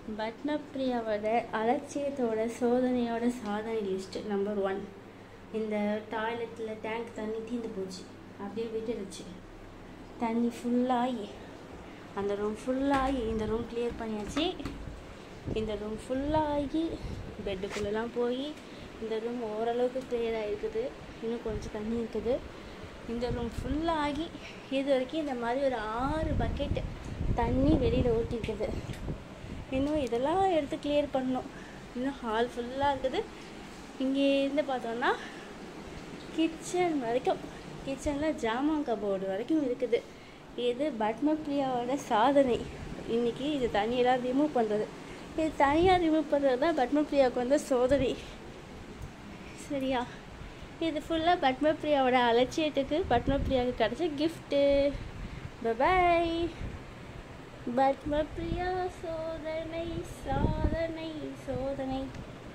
பட்னப்பிரியாவோட அலட்சியத்தோட சோதனையோட சாதனை list number one இந்த டாய்லெட்டில் tank தண்ணி தீர்ந்து போச்சு அப்படியே விட்டுடுச்சு தண்ணி ஃபுல்லாகி அந்த ரூம் ஃபுல்லாகி இந்த ரூம் கிளியர் பண்ணியாச்சு இந்த ரூம் ஃபுல்லாகி பெட்டுக்குள்ளெல்லாம் போய் இந்த ரூம் ஓரளவுக்கு கிளியர் ஆகிருக்குது இன்னும் கொஞ்சம் தண்ணி இருக்குது இந்த ரூம் ஃபுல்லாகி இது வரைக்கும் இந்த மாதிரி ஒரு ஆறு பக்கெட் தண்ணி வெளியில் ஊற்றிருக்குது இன்னும் இதெல்லாம் எடுத்து கிளியர் பண்ணணும் இன்னும் ஹால் ஃபுல்லாக இருக்குது இங்கே இருந்து பார்த்தோன்னா கிச்சன் வரைக்கும் கிச்சனில் ஜாமான் கபோர்டு வரைக்கும் இருக்குது இது பத்மப்ரியாவோட சாதனை இன்னைக்கு இது தனியெல்லாம் ரிமூவ் பண்ணுறது இது தனியாக ரிமூவ் பண்ணுறது தான் பத்மப்ரியாவுக்கு வந்த சோதனை சரியா இது ஃபுல்லாக பத்மப்ரியாவோட அலட்சியத்துக்கு பத்மப்ரியாவுக்கு கிடச்ச கிஃப்ட்டு பபாய் பத்மப்ரியா சோ